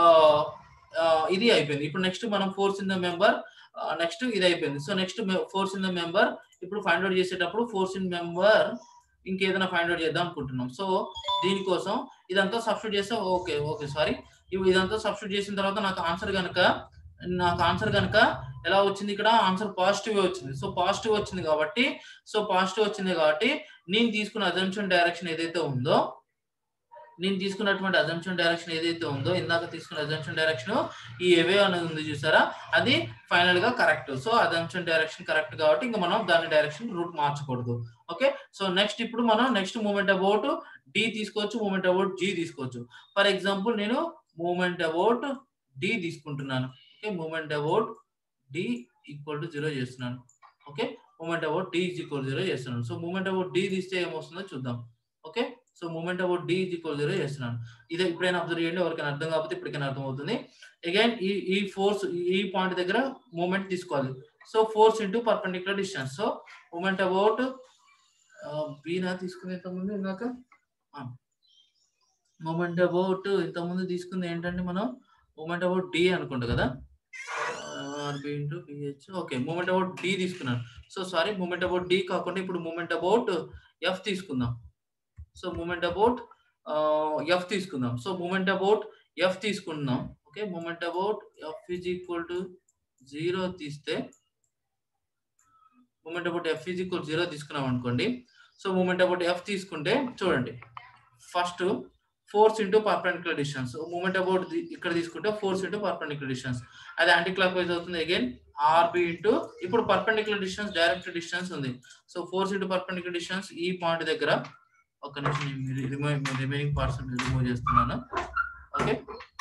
ఇది అయిపోయింది ఇప్పుడు నెక్స్ట్ మనం force in the member next ఇది అయిపోయింది so next force in the member ఇప్పుడు ఫైండ్ అవుట్ చేసేటప్పుడు ఫోర్స్ ఇన్ మెంబర్ ఇంకేదైనా ఫైండ్ అవుట్ చేద్దాం అనుకుంటున్నాం సో దీనికోసం ఇదంతా సబ్స్టిట్యూట్ చేస్తే ఓకే ఓకే సారీ ఇదంతా సబ్స్టిట్యూట్ చేసిన తర్వాత నాకు ఆన్సర్ కనుక నాకు ఆన్సర్ కనుక ఎలా వచ్చింది ఇక్కడ ఆన్సర్ పాజిటివ్ వచ్చింది సో పాజిటివ్ వచ్చింది కాబట్టి సో పాజిటివ్ వచ్చింది కాబట్టి నేను తీసుకున్న అజంప్షన్ డైరెక్షన్ ఏదైతే ఉందో నేను తీసుకున్నటువంటి అజంప్షన్ డైరెక్షన్ ఏదైతే ఉందో ఇందాక తీసుకున్న అజంప్షన్ డైరెక్షన్ ఈ ఎవే అనేది ఉంది చూసారా అది ఫైనల్ గా correct so assumption direction correct కాబట్టి ఇంకా మనం దాని డైరెక్షన్ రూట్ మార్చకూడదు ఓకే సో నెక్స్ట్ ఇప్పుడు మనం నెక్స్ట్ మూమెంట్ అబౌట్ డి తీసుకోవచ్చు మూమెంట్ అబౌట్ జీ తీసుకోవచ్చు ఫర్ ఎగ్జాంపుల్ నేను మూమెంట్ అబౌట్ డి తీసుకుంటున్నాను okay moment about D equal to zero చేస్తున్నాను okay moment about D is equal zero చేస్తున్నాను so moment about D తీస్తే ఏమొస్తుందో చూద్దాం okay so moment about D is equal zero చేస్తున్నాను ఇదే ఇప్పుడైనా అబ్జర్వ్ చేయండి ఎవరికైనా అర్థం కాకపోతే ఇప్పటికైనా అర్థం అవుతుంది అగైన్ ఈ ఈ ఫోర్స్ ఈ పాయింట్ దగ్గర మూమెంట్ తీసుకోవాలి so force into perpendicular distance so moment about బీనా తీసుకుని ఇంతకుముందు ఇందాక మూమెంట్ అబౌట్ ఇంతకుముందు తీసుకుంది ఏంటంటే మనం మూమెంట్ అబౌట్ డి అనుకుంటా కదా RB into BH okay moment about D తీసుకున్నాను so sorry moment about D కాకుండా ఇప్పుడు మూమెంట్ అబౌట్ ఎఫ్ తీసుకుందాం సో మూమెంట్ అబౌట్ ఎఫ్ తీసుకుందాం సో మూమెంట్ అబౌట్ ఎఫ్ తీసుకుందాం okay moment about F is equal to zero తీస్తే moment about F is equal zero తీసుకున్నాం అనుకోండి so moment about F తీసుకుంటే చూడండి first force into perpendicular distance moment about ఇక్కడ తీసుకుంటే force into perpendicular distance అది anti clock wise అవుతుంది again RB into ఇప్పుడు పర్పెండిక్యులర్ డిస్టెన్స్ డైరెక్ట్ డిస్టెన్స్ ఉంది so force into perpendicular distance ఈ పాయింట్ దగ్గర ఒక నిమిషం రిమూవ్ రిమైనింగ్ పార్ట్స్ రిమూవ్ చేస్తున్నాను ఓకే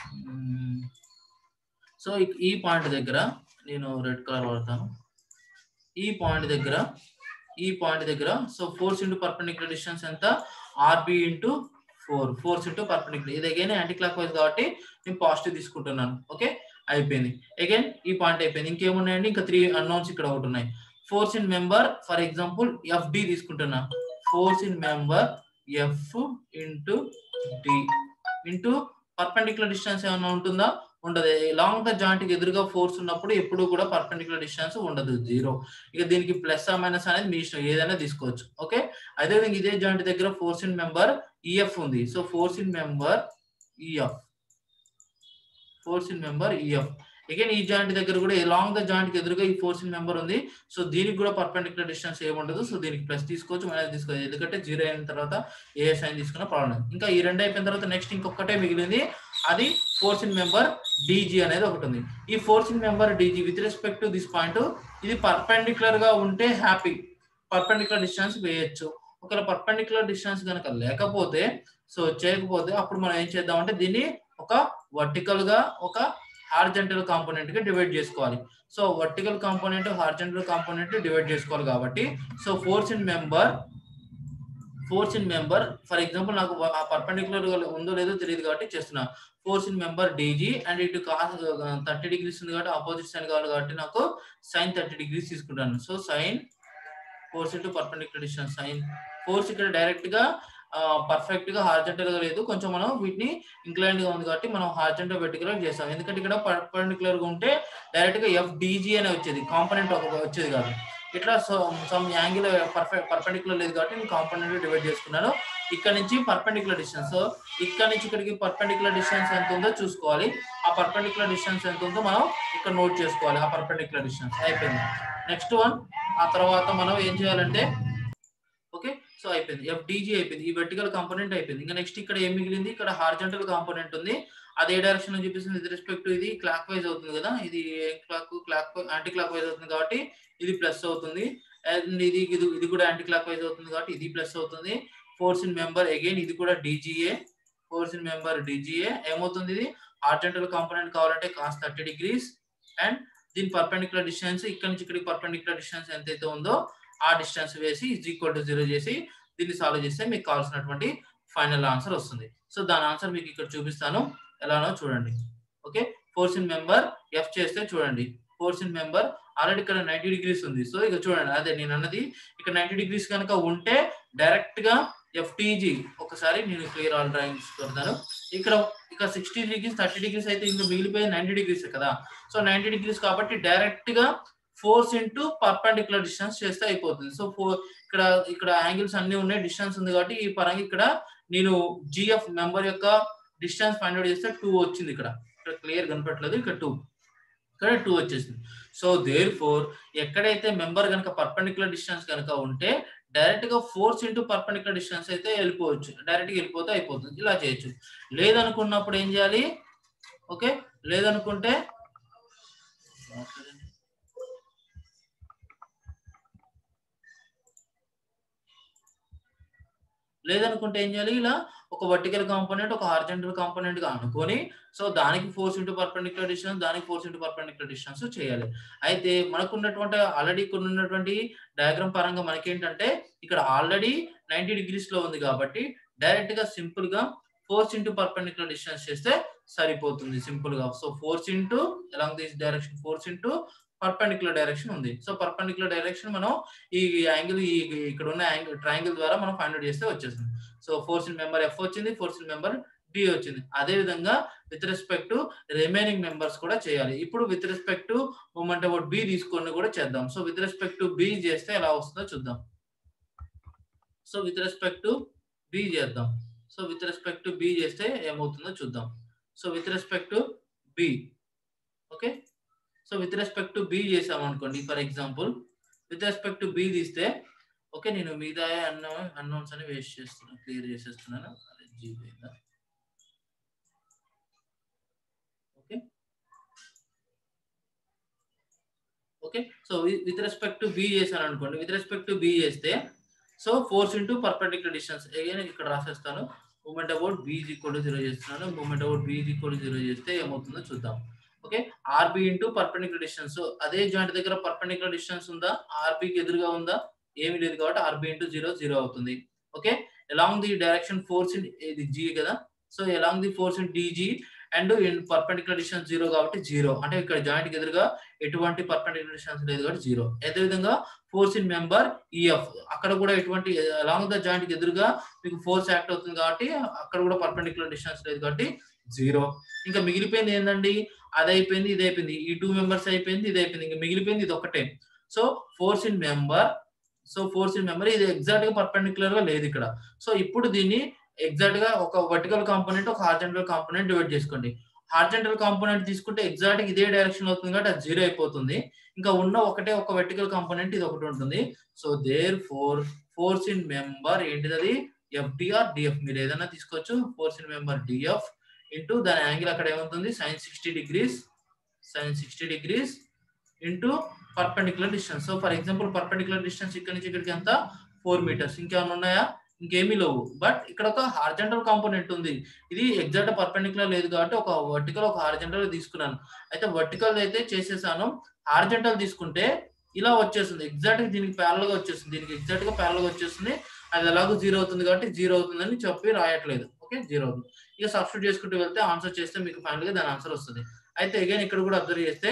సో ఈ పాయింట్ దగ్గర నేను రెడ్ కలర్ వాడతాను ఈ పాయింట్ దగ్గర ఈ పాయింట్ దగ్గర so force into perpendicular distance ఎంత RB into four force into perpendicular ఇది అగైన్ యాంటీ క్లాక్ వైజ్ కాబట్టి నేను పాజిటివ్ తీసుకుంటున్నాను ఓకే అయిపోయింది అగైన్ ఈ పాయింట్ అయిపోయింది ఇంకేమున్నాయండి ఇంకా త్రీ అన్నౌన్స్ ఇక్కడ ఒకటి ఉన్నాయి force in member for example FD తీసుకుంటున్నా force in member F into D into perpendicular distance ఏమైనా ఉంటుందా ఉండదు లాంగ్ ద జాయింట్ కి ఎదురుగా ఫోర్స్ ఉన్నప్పుడు ఎప్పుడు కూడా పర్పెండిక్యులర్ డిస్టెన్స్ ఉండదు జీరో ఇక దీనికి ప్లస్ మైనస్ అనేది మీ ఇష్టం ఏదైనా తీసుకోవచ్చు ఓకే అదేవిధంగా ఇదే జాయింట్ దగ్గర ఫోర్స్ ఇన్ మెంబర్ ఈఎఫ్ ఉంది so force in member EF force in member EF again ఈ జాయింట్ దగ్గర కూడా లాంగ్ ద జాయింట్ కి ఎదురుగా ఈ ఫోర్స్ ఇన్ మెంబర్ ఉంది సో దీనికి కూడా పర్పెండిక్యులర్ డిస్టెన్స్ ఏముండదు సో దీనికి ప్లస్ తీసుకోవచ్చు మైనస్ తీసుకోవచ్చు ఎందుకంటే జీరో అయిన తర్వాత ఏ సైన్ తీసుకున్న ప్రాబ్లం ఇంకా ఈ రెండు అయిపోయిన తర్వాత నెక్స్ట్ ఇంకొకటే మిగిలింది అది ఫోర్స్ ఇన్ మెంబర్ డీజీ అనేది ఒకటి ఉంది ఈ force in member DG with respect to this point ఇది పర్పెండిక్యులర్ గా ఉంటే హ్యాపీ పర్పెండిక్యులర్ డిస్టెన్స్ వేయచ్చు ఒకవేళ పర్పెండిక్యులర్ డిస్టెన్స్ కనుక లేకపోతే సో చేయకపోతే అప్పుడు మనం ఏం చేద్దామంటే దీన్ని ఒక వర్టికల్ గా ఒక హార్జెంటల్ కాంపోనెంట్ గా డివైడ్ చేసుకోవాలి so vertical component horizontal component divide చేసుకోవాలి కాబట్టి so force in member force in member for example నాకు ఆ పర్పెండిక్యులర్ ఉందో లేదో తెలియదు కాబట్టి చేస్తున్నా force in member DG and ఇటు కాస్ థర్టీ డిగ్రీస్ ఉంది కాబట్టి ఆపోజిట్ సైన్ కావాలి కాబట్టి నాకు సైన్ థర్టీ డిగ్రీస్ తీసుకుంటాను so sine force into perpendicular distance sine force ఇక్కడ డైరెక్ట్ గా పర్ఫెక్ట్ గా హార్జెంటల్ గా లేదు కొంచెం మనం వీటిని ఇంక్లైన్ గా ఉంది కాబట్టి మనం హార్జెంటల్ వెర్టికల్ చేస్తాం ఎందుకంటే ఇక్కడ పర్పెండిక్యులర్ గా ఉంటే డైరెక్ట్ గా ఎఫ్ డీజీ అనే వచ్చేది కాంపోనెంట్ ఒక వచ్చేది కాదు ఇట్లా సమ్ యాంగిల్ పర్ఫెక్ట్ పర్పెండిక్యులర్ లేదు కాబట్టి నేను కాంపోనెంట్ డివైడ్ చేసుకున్నాను ఇక్కడ నుంచి పర్పెండిక్యులర్ డిస్టెన్స్ సో ఇక్కడ నుంచి ఇక్కడికి పర్పెండిక్యులర్ డిస్టెన్స్ ఎంత ఉందో చూసుకోవాలి ఆ పర్పెండిక్యులర్ డిస్టెన్స్ ఎంత ఉందో మనం ఇక్కడ నోట్ చేసుకోవాలి ఆ పర్పెండిక్యులర్ డిస్టెన్స్ అయిపోయింది నెక్స్ట్ వన్ ఆ తర్వాత మనం ఏం చేయాలంటే ఓకే సో అయిపోయింది ఎఫ్డిజీ అయిపోయింది ఈ వెర్టికల్ కాంపోనెంట్ అయిపోయింది ఇంకా నెక్స్ట్ ఇక్కడ ఏం మిగిలింది ఇక్కడ హార్జెంటల్ కాంపోనెంట్ ఉంది అది ఏ డైరెక్షన్ లో చూపిస్తుంది విత్ రెస్పెక్ట్ ఇది క్లాక్ వైజ్ అవుతుంది కదా ఇది clock clock clock wise అవుతుంది కాబట్టి ఇది ప్లస్ అవుతుంది అండ్ ఇది ఇది ఇది కూడా యాంటీ క్లాక్ వైజ్ అవుతుంది కాబట్టి ఇది ప్లస్ అవుతుంది ఫోర్స్ ఇన్ మెంబర్ అగైన్ ఇది కూడా DGA force in member DGA ఏమవుతుంది ఇది హార్జెంటల్ కాంపోనెంట్ కావాలంటే కాస్ థర్టీ డిగ్రీస్ అండ్ దీని పర్పెండిక్యులర్ డిస్టెన్స్ ఇక్కడ నుంచి ఇక్కడికి పర్పెండిక్యులర్ డిస్టెన్స్ ఎంతైతే ఉందో ఆ డిస్టెన్స్ వేసి ఇజ్ ఈక్వల్ టు జీరో చేసి దీన్ని సాల్వ్ చేస్తే మీకు కావాల్సినటువంటి ఫైనల్ ఆన్సర్ వస్తుంది సో దాని ఆన్సర్ మీకు ఇక్కడ చూపిస్తాను ఎలానో చూడండి okay force in member F చేస్తే చూడండి ఫోర్స్ ఇన్ మెంబర్ ఆల్రెడీ ఇక్కడ నైన్టీ డిగ్రీస్ ఉంది సో ఇక చూడండి అదే నేను అన్నది ఇక్కడ నైన్టీ డిగ్రీస్ కనుక ఉంటే డైరెక్ట్ గా ఎఫ్టీజీ ఒకసారి నేను క్లియర్ ఆల్ డ్రాయింగ్స్ పెడతాను ఇక్కడ ఇక్కడ సిక్స్టీ డిగ్రీస్ థర్టీ డిగ్రీస్ అయితే ఇంకా మిగిలిపోయి నైన్టీ డిగ్రీస్ కదా సో నైన్టీ డిగ్రీస్ కాబట్టి డైరెక్ట్ గా ఫోర్స్ ఇంటూ పర్పెండిక్యులర్ డిస్టెన్స్ చేస్తే అయిపోతుంది సో ఫోర్ ఇక్కడ ఇక్కడ యాంగిల్స్ అన్ని ఉన్నాయి డిస్టెన్స్ ఉంది కాబట్టి ఈ పరంగా ఇక్కడ నేను జిఎఫ్ మెంబర్ యొక్క డిస్టెన్స్ ఫైండ్ అవుట్ చేస్తే టూ వచ్చింది ఇక్కడ ఇక్కడ క్లియర్ కనపట్లేదు ఇక్కడ టూ ఇక్కడ టూ వచ్చేసింది సో దేర్ ఫోర్ ఎక్కడైతే మెంబర్ కనుక పర్పెండిక్యులర్ డిస్టెన్స్ కనుక ఉంటే డైరెక్ట్ గా ఫోర్స్ ఇంటూ పర్పెండిక్యులర్ డిస్టెన్స్ అయితే వెళ్ళిపోవచ్చు డైరెక్ట్ గా వెళ్ళిపోతే అయిపోతుంది ఇలా చేయొచ్చు లేదనుకున్నప్పుడు ఏం చేయాలి ఓకే లేదనుకుంటే లేదనుకుంటే ఏం చేయాలి ఇలా ఒక వర్టికల్ కాంపోనెంట్ ఒక హార్జెంటల్ కాంపోనెంట్ గా అనుకొని సో దానికి ఫోర్స్ ఇంటూ పర్పెండిక్యులర్ డిస్టెన్స్ దానికి ఫోర్స్ ఇంటూ పర్పెండిక్యులర్ డిస్టెన్స్ చేయాలి అయితే మనకు ఉన్నటువంటి ఆల్రెడీ ఇక్కడ ఉన్నటువంటి డయాగ్రామ్ పరంగా మనకేంటంటే ఇక్కడ ఆల్రెడీ నైన్టీ డిగ్రీస్ లో ఉంది కాబట్టి డైరెక్ట్ గా సింపుల్ గా ఫోర్స్ ఇంటూ పర్పెండిక్యులర్ డిస్టెన్స్ చేస్తే సరిపోతుంది సింపుల్ గా so force into along this direction force into perpendicular direction ఉంది సో పర్పెండిక్యులర్ డైరెక్షన్ మనం ఈ యాంగిల్ ఈ ఇక్కడ ఉన్న యాంగిల్ ట్రయాంగిల్ ద్వారా మనం ఫైండ్ అవుట్ చేస్తే వచ్చేసింది so force in member F వచ్చింది ఫోర్స్ ఇన్ మెంబర్ డి వచ్చింది అదే విధంగా with respect to remaining members కూడా చేయాలి ఇప్పుడు with respect to moment about B తీసుకొని కూడా చేద్దాం so with respect to B చేస్తే ఎలా వస్తుందో చూద్దాం so with respect to B చేద్దాం so with respect to B చేస్తే ఏమవుతుందో చూద్దాం so with respect to B okay so with respect to B చేసాం అనుకోండి for example with respect to B తీస్తే ఓకే నేను మీద అన్న అన్నౌన్స్ అని వేస్ట్ చేస్తున్నాను క్లియర్ చేసేస్తున్నాను అదే జీ పోయిందా okay okay so with respect to B చేశాను అనుకోండి విత్ రెస్పెక్ట్ టు బి చేస్తే so force into perpendicular distance again ఇక్కడ రాసేస్తాను moment about B equal to zero చేస్తున్నాను moment about B equal to zero చేస్తే ఏమవుతుందో చూద్దాం okay RB into perpendicular distance అదే జాయింట్ దగ్గర పర్పెండిక్యులర్ డిస్టెన్స్ ఉందా ఆర్బికి ఎదురుగా ఉందా ఏమి లేదు కాబట్టి ఆర్బి ఇంటూ జీరో జీరో అవుతుంది okay along the direction force in ఇది జీ కదా so along the force in DG and in perpendicular distance zero కాబట్టి జీరో అంటే ఇక్కడ జాయింట్ కి ఎదురుగా ఎటువంటి పర్పెండిక్యులర్ డిస్టెన్స్ లేదు కాబట్టి జీరో అదే విధంగా ఫోర్స్ ఇన్ మెంబర్ ఈఎఫ్ అక్కడ కూడా ఎటువంటి అలాంగ్ ద జాయింట్ కి ఎదురుగా మీకు ఫోర్స్ యాక్ట్ అవుతుంది కాబట్టి అక్కడ కూడా పర్పెండిక్యులర్ డిస్టెన్స్ లేదు కాబట్టి జీరో ఇంకా మిగిలిపోయింది ఏంటండి అది అయిపోయింది ఇది అయిపోయింది ఈ టూ మెంబర్స్ అయిపోయింది ఇది అయిపోయింది ఇంకా మిగిలిపోయింది ఇది ఒకటే so force in member so force in member ఇది ఎగ్జాక్ట్ గా పర్పెండిక్యులర్ గా లేదు ఇక్కడ సో ఇప్పుడు దీన్ని ఎగ్జాక్ట్ గా ఒక వర్టికల్ కాంపోనెంట్ ఒక హార్జెంటల్ కాంపోనెంట్ డివైడ్ చేసుకోండి హార్జెంటల్ కాంపోనెంట్ తీసుకుంటే ఎగ్జాక్ట్ గా ఇదే డైరెక్షన్ అవుతుంది కాబట్టి అది జీరో అయిపోతుంది ఇంకా ఉన్న ఒకటే ఒక వెర్టికల్ కాంపోనెంట్ ఇది ఒకటి ఉంటుంది so therefore force in member ఏంటిది అది ఎఫ్డిఆర్ డిఎఫ్ మీరు ఏదైనా తీసుకోవచ్చు force in member DF into దాని యాంగిల్ అక్కడ ఏమవుతుంది sine sixty degrees sine sixty degrees into perpendicular distance so for example perpendicular distance ఇక్కడ నుంచి ఇక్కడికి ఎంత ఫోర్ మీటర్స్ ఇంకేమైనా ఉన్నాయా ఇంకేమీ లేవు బట్ ఇక్కడ ఒక హార్జెంటల్ కాంపోనెంట్ ఉంది ఇది ఎగ్జాక్ట్ పర్పెండిక్యులర్ లేదు కాబట్టి ఒక వర్టికల్ ఒక హార్జెంటల్ తీసుకున్నాను అయితే వర్టికల్ అయితే చేసేసాను హార్జెంటల్ తీసుకుంటే ఇలా వచ్చేస్తుంది ఎగ్జాక్ట్ దీనికి ప్యారల్ గా వచ్చేస్తుంది దీనికి ఎగ్జాక్ట్ గా ప్యారల్ గా వచ్చేస్తుంది అది ఎలాగో జీరో అవుతుంది కాబట్టి జీరో అవుతుందని చెప్పి రాయట్లేదు ఓకే జీరో అవుతుంది ఇక సబ్స్టిట్యూట్ చేసుకుంటూ వెళ్తే ఆన్సర్ చేస్తే మీకు ఫైనల్ గా దాని ఆన్సర్ వస్తుంది అయితే అగైన్ ఇక్కడ కూడా అబ్జర్వ్ చేస్తే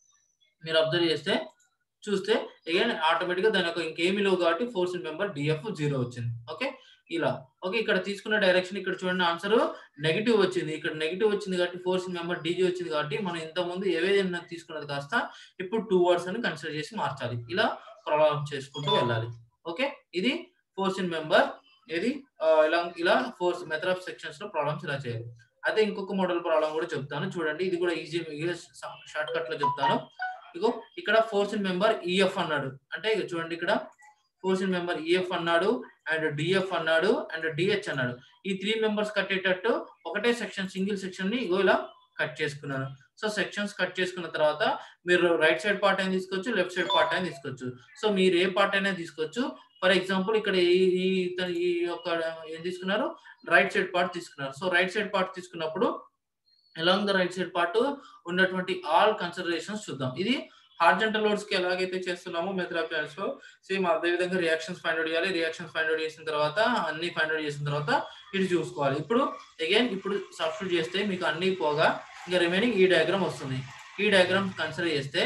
మీరు అబ్జర్వ్ చేస్తే చూస్తే అగైన్ ఆటోమేటిక్ గా దాని యొక్క ఇంకేమీ లేవు కాబట్టి ఫోర్స్ మెంబర్ డిఎఫ్ జీరో వచ్చింది ఓకే ఇలా ఓకే ఇక్కడ తీసుకున్న డైరెక్షన్ ఇక్కడ చూడండి ఆన్సర్ నెగిటివ్ వచ్చింది ఇక్కడ నెగిటివ్ వచ్చింది కాబట్టి ఫోర్స్ మెంబర్ డీజీ వచ్చింది కాబట్టి మనం ఇంత ముందు ఏవేదైనా తీసుకున్నది కాస్త ఇప్పుడు టూ వర్డ్స్ అని కన్సిడర్ చేసి మార్చాలి ఇలా ప్రాబ్లం చేసుకుంటూ వెళ్ళాలి ఓకే ఇది ఫోర్స్ ఇన్ మెంబర్ ఇది ఇలా ఇలా ఫోర్స్ మెథడ్ ఆఫ్ సెక్షన్స్ లో ప్రాబ్లమ్స్ ఇలా చేయాలి అదే ఇంకొక మోడల్ ప్రాబ్లం కూడా చెప్తాను చూడండి ఇది కూడా ఈజీ షార్ట్ కట్ లో చెప్తాను ఇగో ఇక్కడ ఫోర్స్ ఇన్ మెంబర్ ఈఎఫ్ అన్నాడు అంటే ఇక చూడండి ఇక్కడ ఫోర్స్ ఇన్ మెంబర్ ఈఎఫ్ అన్నాడు అండ్ డిఎఫ్ అన్నాడు అండ్ డిహెచ్ అన్నాడు ఈ త్రీ మెంబర్స్ కట్టేటట్టు ఒకటే సెక్షన్ సింగిల్ సెక్షన్ ని ఇగో ఇలా కట్ చేసుకున్నాను సో సెక్షన్స్ కట్ చేసుకున్న తర్వాత మీరు రైట్ సైడ్ పార్ట్ అయినా తీసుకోవచ్చు లెఫ్ట్ సైడ్ పార్ట్ అయినా తీసుకోవచ్చు సో మీరు ఏ పార్ట్ అయినా తీసుకోవచ్చు ఫర్ ఎగ్జాంపుల్ ఇక్కడ ఈ ఈ ఇతను- ఈ యొక్క ఏం తీసుకున్నారు రైట్ సైడ్ పార్ట్ తీసుకున్నారు సో రైట్ సైడ్ పార్ట్ తీసుకున్నప్పుడు along the right side part ఉన్నటువంటి ఆల్ కన్సిడరేషన్స్ చూద్దాం ఇది హార్జెంటల్ లోడ్స్ కి ఎలాగైతే చేస్తున్నామో మెథడ్ లో సేమ్ అదే విధంగా రియాక్షన్స్ ఫైండ్ అవుట్ చేయాలి రియాక్షన్స్ ఫైండ్ అవుట్ చేసిన తర్వాత అన్ని ఫైండ్ అవుట్ చేసిన తర్వాత ఇది చూసుకోవాలి ఇప్పుడు అగైన్ ఇప్పుడు సబ్స్టిట్యూట్ చేస్తే మీకు అన్ని పోగా ఇంకా రిమైనింగ్ ఈ డయాగ్రామ్ వస్తుంది ఈ డయాగ్రామ్ కన్సిడర్ చేస్తే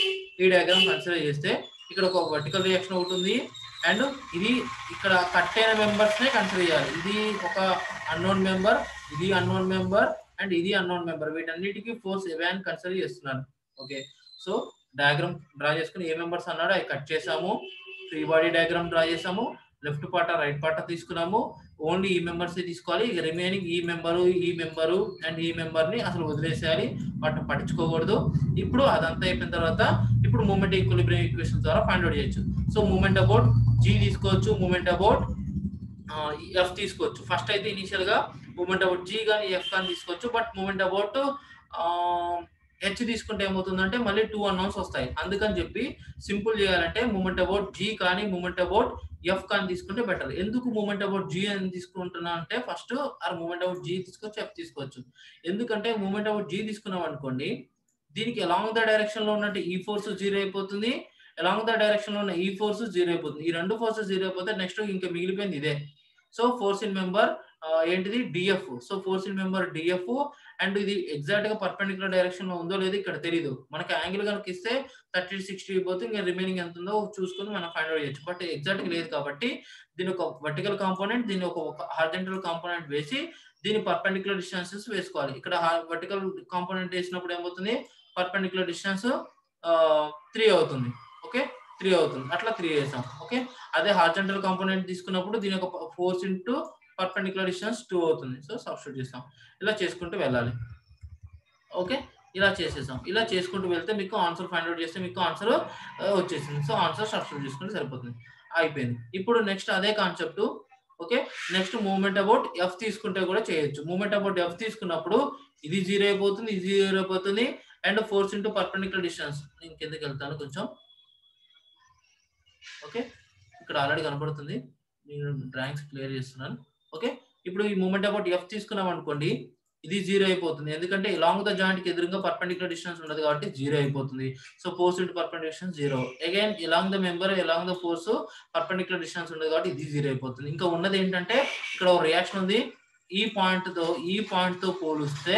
ఈ డయాగ్రామ్ కన్సిడర్ చేస్తే ఇక్కడ ఒక వర్టికల్ రియాక్షన్ ఒకటి ఉంది అండ్ ఇది ఇక్కడ కట్ అయిన మెంబర్స్ నే కన్సిడర్ చేయాలి ఇది ఒక అన్నోన్ మెంబర్ ఇది అన్నోన్ మెంబర్ అండ్ ఇది అన్నోన్ మెంబర్ వీటన్నిటికీ ఫోర్స్ ఎవన్ కన్సిడర్ చేస్తున్నాను ఓకే సో డయాగ్రామ్ డ్రా చేసుకుని ఏ మెంబర్స్ అన్నాడో అవి కట్ చేసాము ఫ్రీ బాడీ డయాగ్రామ్ డ్రా చేసాము లెఫ్ట్ పార్ట్ రైట్ పార్ట్ తీసుకున్నాము ఓన్లీ ఈ మెంబర్స్ తీసుకోవాలి ఇక రిమైనింగ్ ఈ మెంబరు ఈ మెంబరు అండ్ ఈ మెంబర్ ని అసలు వదిలేసేయాలి వాటిని పట్టించుకోకూడదు ఇప్పుడు అదంతా అయిపోయిన తర్వాత ఇప్పుడు మూమెంట్ ఈక్విలిబ్రియం ఈక్వేషన్ ద్వారా ఫైండ్ అవుట్ చేయొచ్చు సో మూమెంట్ అబౌట్ జీ తీసుకోవచ్చు మూమెంట్ అబౌట్ ఎఫ్ తీసుకోవచ్చు ఫస్ట్ అయితే ఇనిషియల్ గా మూమెంట్ అబౌట్ జీ కానీ ఎఫ్ కానీ తీసుకోవచ్చు బట్ మూమెంట్ అబౌట్ హెచ్ తీసుకుంటే ఏమవుతుందంటే మళ్ళీ టూ అన్నౌన్స్ వస్తాయి అందుకని చెప్పి సింపుల్ చేయాలంటే మూమెంట్ అబౌట్ జీ కానీ మూమెంట్ అబౌట్ ఎఫ్ కానీ తీసుకుంటే బెటర్ ఎందుకు మూమెంట్ అబౌట్ జీ అని తీసుకుంటున్నా అంటే ఫస్ట్ ఆ మూమెంట్ అబౌట్ జీ తీసుకోవచ్చు ఎఫ్ తీసుకోవచ్చు ఎందుకంటే మూమెంట్ అబౌట్ జీ తీసుకున్నాం అనుకోండి దీనికి అలాంగ్ ద డైరెక్షన్ లో ఉన్నట్టు ఈ ఫోర్స్ జీరో అయిపోతుంది అలాంగ్ ద డైరెక్షన్ లో ఉన్న ఈ ఫోర్స్ జీరో అయిపోతుంది ఈ రెండు ఫోర్సెస్ జీరో అయిపోతే నెక్స్ట్ ఇంకా మిగిలిపోయింది ఇదే సో ఫోర్స్ ఇన్ మెంబర్ ఏంటిది DF so force in member DF and ఇది ఎగ్జాక్ట్ గా పర్పెండికులర్ డైరెక్షన్ లో ఉందో లేదో ఇక్కడ తెలియదు మనకి యాంగిల్ కనుక ఇస్తే థర్టీ సిక్స్టీ అయిపోతే ఇంకా రిమైనింగ్ ఎంత ఉందో చూసుకొని మనం ఫైండ్ అవుట్ చేయొచ్చు బట్ ఎగ్జాక్ట్ గా లేదు కాబట్టి దీని ఒక వర్టికల్ కాంపోనెంట్ దీని ఒక హార్జెంటల్ కాంపోనెంట్ వేసి దీని పర్పెండికులర్ డిస్టెన్సెస్ వేసుకోవాలి ఇక్కడ వర్టికల్ కాంపోనెంట్ వేసినప్పుడు ఏమవుతుంది పర్పెండికులర్ డిస్టెన్స్ త్రీ అవుతుంది ఓకే త్రీ అవుతుంది అట్లా త్రీ వేసాం ఓకే అదే హార్జెంటల్ కాంపోనెంట్ తీసుకున్నప్పుడు దీని ఒక force into perpendicular distance two అవుతుంది సో సబ్స్టిట్యూట్ చేస్తాం ఇలా చేసుకుంటూ వెళ్ళాలి ఓకే ఇలా చేసేసాం ఇలా చేసుకుంటూ వెళ్తే మీకు ఆన్సర్ ఫైండ్ అవుట్ చేస్తే మీకు ఆన్సర్ వచ్చేసింది సో ఆన్సర్ సబ్స్టిట్యూట్ చేసుకుంటే సరిపోతుంది అయిపోయింది ఇప్పుడు నెక్స్ట్ అదే concept okay next moment about F తీసుకుంటే కూడా చేయొచ్చు మూమెంట్ అబౌట్ ఎఫ్ తీసుకున్నప్పుడు ఇది జీరో అయిపోతుంది ఇది జీరో అయిపోతుంది and force into perpendicular distance నేను కిందకి వెళ్తాను కొంచెం ఓకే ఇక్కడ ఆల్రెడీ కనపడుతుంది నేను డ్రాయింగ్స్ క్లియర్ చేస్తున్నాను ఓకే ఇప్పుడు ఈ మూమెంట్ అబౌట్ ఎఫ్ తీసుకున్నాం అనుకోండి ఇది జీరో అయిపోతుంది ఎందుకంటే లాంగ్ ద జాయింట్ కి ఎదురుగా పర్పెండికులర్ డిస్టెన్స్ ఉండదు కాబట్టి జీరో అయిపోతుంది so force into perpendicular distance zero again along the member along the force perpendicular distance ఉండదు కాబట్టి ఇది జీరో అయిపోతుంది ఇంకా ఉన్నది ఏంటంటే ఇక్కడ ఒక రియాక్షన్ ఉంది ఈ పాయింట్ తో ఈ పాయింట్ తో పోలిస్తే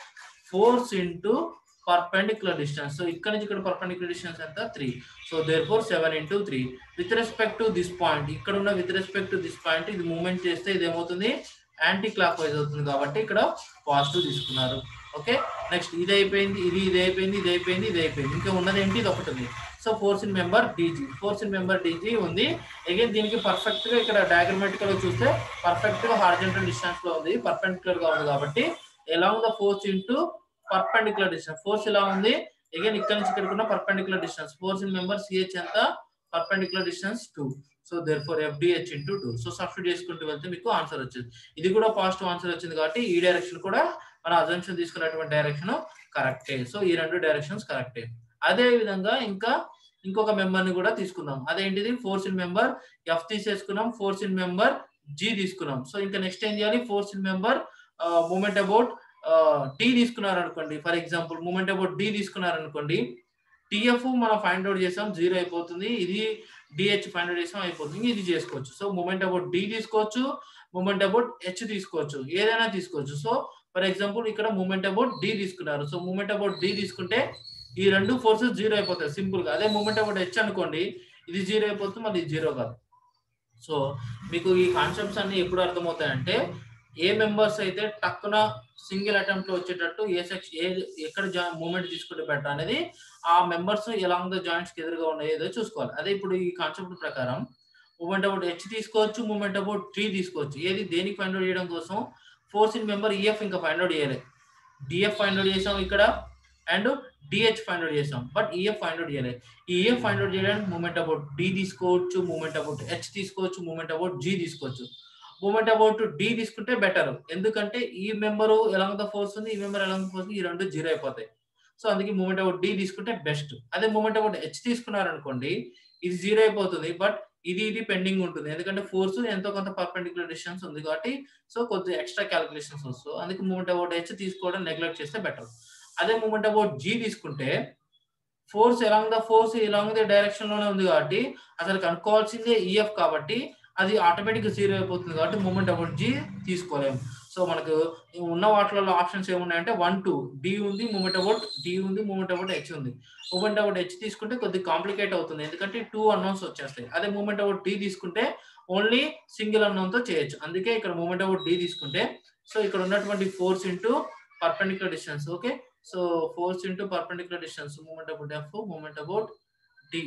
force into perpendicular distance so ఇక్కడ నుంచి ఇక్కడ పర్పెండికులర్ డిస్టెన్స్ ఎంత three so therefore seven into three with respect to this point ఇక్కడ ఉన్న with respect to this point ఇది మూవ్మెంట్ చేస్తే ఇది ఏమవుతుంది యాంటీ క్లాక్ వైజ్ అవుతుంది కాబట్టి ఇక్కడ పాజిటివ్ తీసుకున్నారు ఓకే నెక్స్ట్ ఇది అయిపోయింది ఇది ఇది అయిపోయింది ఇది అయిపోయింది ఇది అయిపోయింది ఇంకా ఉన్నది ఏంటి ఇది ఒకటి ఉంది so force in member DG force in member DG ఉంది అగైన్ దీనికి పర్ఫెక్ట్ గా ఇక్కడ డయాగ్రమెటికల్ చూస్తే పర్ఫెక్ట్ గా హార్జెంటల్ డిస్టెన్స్ లో ఉంది పర్పెండికులర్ గా ఉంది కాబట్టి along the force into perpendicular distance force ఇలా ఉంది అగైన్ ఇక్కడ నుంచి ఇక్కడికి ఉన్న perpendicular distance force in member CH ఎంత perpendicular distance two so therefore FDH into two so substitute చేసుకుంటూ వెళ్తే మీకు ఆన్సర్ వచ్చింది ఇది కూడా పాజిటివ్ ఆన్సర్ వచ్చింది కాబట్టి ఈ డైరెక్షన్ కూడా మన అజంప్షన్ తీసుకున్నటువంటి డైరెక్షన్ కరెక్టే సో ఈ రెండు డైరెక్షన్స్ కరెక్టే అదే విధంగా ఇంకా ఇంకొక మెంబర్ ని కూడా తీసుకుందాం అదేంటిది ఫోర్స్ ఇన్ మెంబర్ ఎఫ్ తీసేసుకున్నాం ఫోర్స్ ఇన్ మెంబర్ జీ తీసుకున్నాం సో ఇంకా నెక్స్ట్ ఏం చేయాలి force in member moment about T తీసుకున్నారు అనుకోండి for example moment about D తీసుకున్నారు అనుకోండి టిఎఫ్ మనం ఫైండ్ అవుట్ చేసాం జీరో అయిపోతుంది ఇది డిహెచ్ ఫైండ్ అవుట్ చేసాం అయిపోతుంది ఇది చేసుకోవచ్చు సో మూమెంట్ అబౌట్ డి తీసుకోవచ్చు మూమెంట్ అబౌట్ హెచ్ తీసుకోవచ్చు ఏదైనా తీసుకోవచ్చు సో ఫర్ ఎగ్జాంపుల్ ఇక్కడ మూమెంట్ అబౌట్ డి తీసుకున్నారు సో మూమెంట్ అబౌట్ డి తీసుకుంటే ఈ రెండు ఫోర్సెస్ జీరో అయిపోతాయి సింపుల్ గా అదే మూమెంట్ అబౌట్ హెచ్ అనుకోండి ఇది జీరో అయిపోతుంది మళ్ళీ జీరో కాదు సో మీకు ఈ కాన్సెప్ట్స్ అన్ని ఎప్పుడు అర్థమవుతాయంటే ఏ మెంబర్స్ అయితే టక్కున సింగిల్ అటెంప్ట్ లో వచ్చేటట్టు ఏ సెక్షన్ ఏ ఎక్కడ మూమెంట్ తీసుకుంటే బెటర్ అనేది ఆ మెంబర్స్ ఎలాంగ్ ద జాయింట్స్ కి ఎదురుగా ఉన్నాయి ఏదో చూసుకోవాలి అదే ఇప్పుడు ఈ కాన్సెప్ట్ ప్రకారం మూమెంట్ అబౌట్ హెచ్ తీసుకోవచ్చు మూమెంట్ అబౌట్ త్రీ తీసుకోవచ్చు ఏది దేనికి ఫైండ్ అవుట్ చేయడం కోసం ఫోర్స్ ఇన్ మెంబర్ ఈఎఫ్ ఇంకా ఫైండ్ అవుట్ చేయలేదు డిఎఫ్ ఫైండ్ అవుట్ చేసాం ఇక్కడ అండ్ డిహెచ్ ఫైండ్ అవుట్ చేసాం బట్ ఈఎఫ్ ఫైండ్ అవుట్ చేయలేదు ఈ ఈఎఫ్ ఫైండ్ అవుట్ చేయడానికి మూమెంట్ అబౌట్ డి తీసుకోవచ్చు మూమెంట్ అబౌట్ హెచ్ తీసుకోవచ్చు మూమెంట్ అబౌట్ జీ తీసుకోవచ్చు మూమెంట్ అబౌట్ డి తీసుకుంటే బెటర్ ఎందుకంటే ఈ మెంబరు ఎలాంగ్ ద ఫోర్స్ ఉంది ఈ మెంబర్ ఎలాంగ్ ఫోర్స్ ఈ రెండు జీరో అయిపోతాయి సో అందుకే మూమెంట్ అబౌట్ డి తీసుకుంటే బెస్ట్ అదే మూమెంట్ అబౌట్ హెచ్ తీసుకున్నారనుకోండి ఇది జీరో అయిపోతుంది బట్ ఇది ఇది పెండింగ్ ఉంటుంది ఎందుకంటే ఫోర్స్ ఎంతో కొంత పర్పెండికులర్ డిస్టెన్స్ ఉంది కాబట్టి సో కొద్దిగా ఎక్స్ట్రా క్యాలిక్యులేషన్స్ వస్తుంది అందుకే మూమెంట్ అబౌట్ హెచ్ తీసుకోవడం నెగ్లెక్ట్ చేస్తే బెటర్ అదే మూమెంట్ అబౌట్ జీ తీసుకుంటే force along the force along the direction లోనే ఉంది కాబట్టి అసలు కనుక్కోవాల్సిందే ఈఎఫ్ కాబట్టి అది ఆటోమేటిక్ జీరో అయిపోతుంది కాబట్టి మూమెంట్ అబౌట్ జీ తీసుకోలేము సో మనకు ఉన్న వాటిలో ఆప్షన్స్ ఏమున్నాయంటే వన్ టూ డి ఉంది మూమెంట్ అబౌట్ డి ఉంది మూమెంట్ అబౌట్ హెచ్ ఉంది మూమెంట్ అబౌట్ హెచ్ తీసుకుంటే కొద్దిగా కాంప్లికేట్ అవుతుంది ఎందుకంటే టూ అన్నౌన్స్ వచ్చేస్తాయి అదే మూమెంట్ అబౌట్ డి తీసుకుంటే ఓన్లీ సింగిల్ అన్నౌన్ తో చేయొచ్చు అందుకే ఇక్కడ మూమెంట్ అబౌట్ డి తీసుకుంటే సో ఇక్కడ ఉన్నటువంటి force into perpendicular distance okay so force into perpendicular distance moment about F moment about D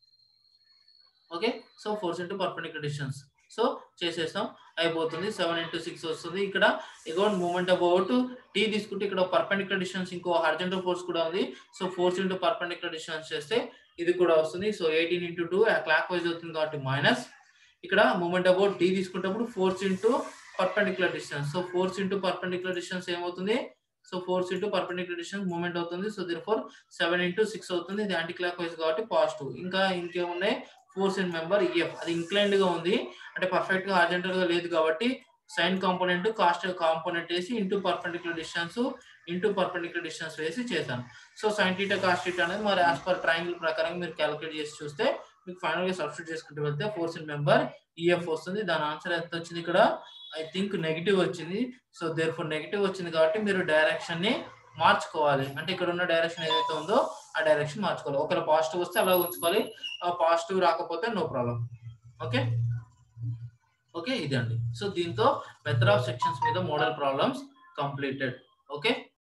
okay so force into perpendicular distance so చేసేస్తాం అయిపోతుంది సెవెన్ ఇంటూ సిక్స్ వస్తుంది ఇక్కడ అకౌంట్ మూమెంట్ అబౌట్ టీ తీసుకుంటే ఇక్కడ perpendicular distance ఇంకో horizontal force కూడా ఉంది so force into perpendicular distance చేస్తే ఇది కూడా వస్తుంది so eighteen into two clock wise అవుతుంది కాబట్టి మైనస్ ఇక్కడ మూమెంట్ అబౌట్ డి తీసుకున్నప్పుడు force into perpendicular distance so force into perpendicular distance ఏమవుతుంది so force into perpendicular distance moment అవుతుంది సో దీని ఫోర్ సెవెన్ ఇంటూ సిక్స్ అవుతుంది ఇది యాంటీ క్లాక్ వైజ్ కాబట్టి పాజిటివ్ ఇంకా ఇంకేమున్నాయి ఫోర్స్ ఇన్ మెంబర్ ఈఎఫ్ అది ఇంక్లైన్డ్ గా ఉంది అంటే పర్ఫెక్ట్ గా హార్జెంటల్ గా లేదు కాబట్టి సైన్ కాంపోనెంట్ కాస్ట్ కాంపోనెంట్ వేసి into perpendicular distance into perpendicular distance వేసి చేశాను so sine theta cos theta అనేది మరి యాజ్ పర్ ట్రయాంగిల్ ప్రకారం మీరు క్యాలిక్యులేట్ చేసి చూస్తే మీకు ఫైనల్ గా సబ్స్టిట్యూట్ చేసుకుంటూ వెళ్తే ఫోర్స్ ఇన్ మెంబర్ ఈఎఫ్ వస్తుంది దాని ఆన్సర్ ఎంత వచ్చింది ఇక్కడ ఐ థింక్ నెగిటివ్ వచ్చింది సో దేర్ ఫోర్ నెగిటివ్ వచ్చింది కాబట్టి మీరు డైరెక్షన్ ని మార్చుకోవాలి అంటే ఇక్కడ ఉన్న డైరెక్షన్ ఏదైతే ఉందో ఆ డైరెక్షన్ మార్చుకోవాలి ఒకవేళ పాజిటివ్ వస్తే అలా ఉంచుకోవాలి పాజిటివ్ రాకపోతే నో ప్రాబ్లం ఓకే ఓకే ఇదండి సో దీంతో మెథడ్ ఆఫ్ సెక్షన్స్ మీద మోడల్ ప్రాబ్లమ్స్ కంప్లీటెడ్ ఓకే